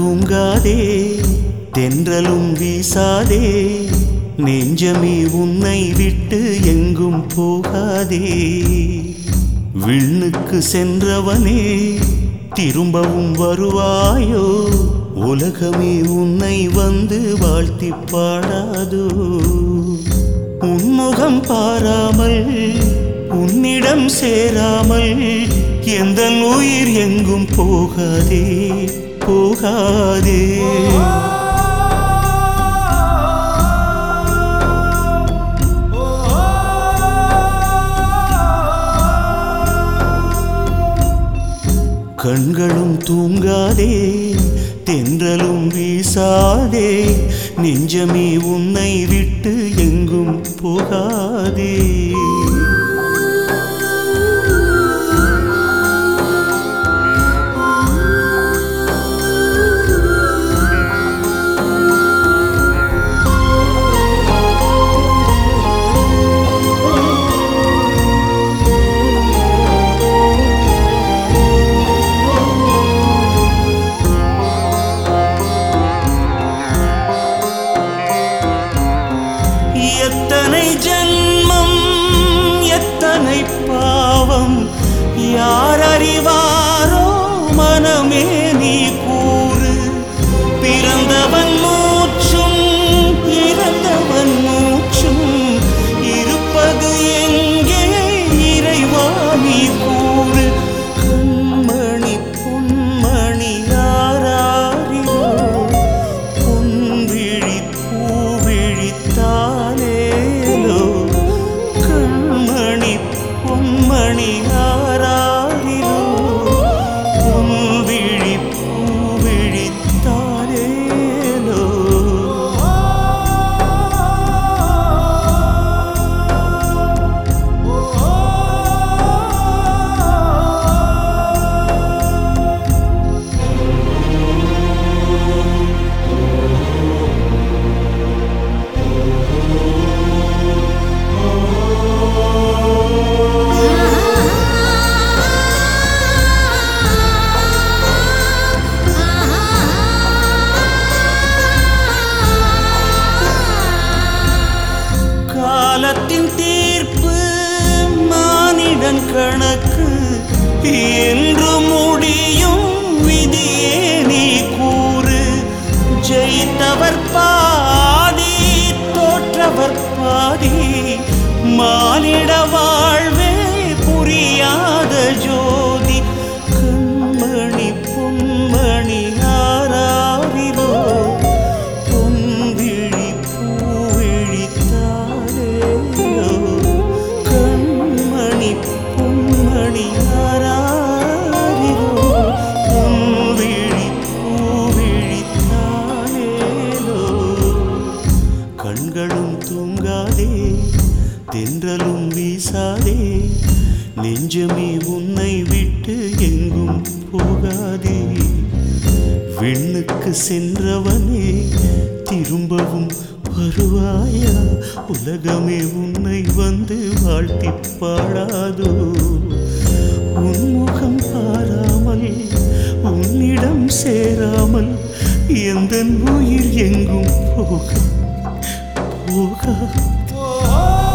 தூங்காதே தென்றலும் வீசாதே நெஞ்சமே உன்னை விட்டு எங்கும் போகாதே விண்ணுக்கு சென்றவனே திரும்பவும் வருவாயோ உலகமே உன்னை வந்து வாழ்த்தி பாடாதோ உன்முகம் பாராமல் உன்னிடம் சேராமல் எந்த உயிர் எங்கும் போகாதே போகாதே கண்களும் தூங்காதே தென்றலும் வீசாதே நெஞ்சமே உன்னை விட்டு எங்கும் போகாதே எத்தனை ஜென்மம் எத்தனை பாவம் யார் அறிவாரோ மனமே நீ கூறு பிறந்தவன் மூச்சும் இறந்தவன் மூச்சும் இருப்பது எங்கே இறைவா நீ கூறு கண்மணி பொன்மணி யாராரிரோ பொன்விழி பூவிழித்தாலேலோ கண்மணி பொன்மணி ஆராரிலோ பொன்விழி பூவிழித்தாலேலோ காலத்தின் தீர்ப்பு மானிடன் கணக்கு என்று முடியும் விதியே நீ கூறு ஜெயித்தவர் பாதி தோற்றவர் பாதி மானிட வாழ்வே புரியாத ஜோதி கண்மணி பொன்மணி ஆராரிரோ பொன்விழி பூவிழித்தாலேலோ கண்மணி பொன்மணி ஆராரிரோ பொன்விழி பூவிழித்தாலேலோ கண்களும் தூங்காதே தென்றலும் வீசாதே நெஞ்சமே உன்னை விட்டு எங்கும் போகாதே விண்ணுக்கு சென்றவனே திரும்பவும் வருவாயா உலகமே உன்னை வந்து வாழ்த்தி பாடாதோ உன்முகம் பாராமல் உன்னிடம் சேராமல் எந்த உயிர் எங்கும் போக போக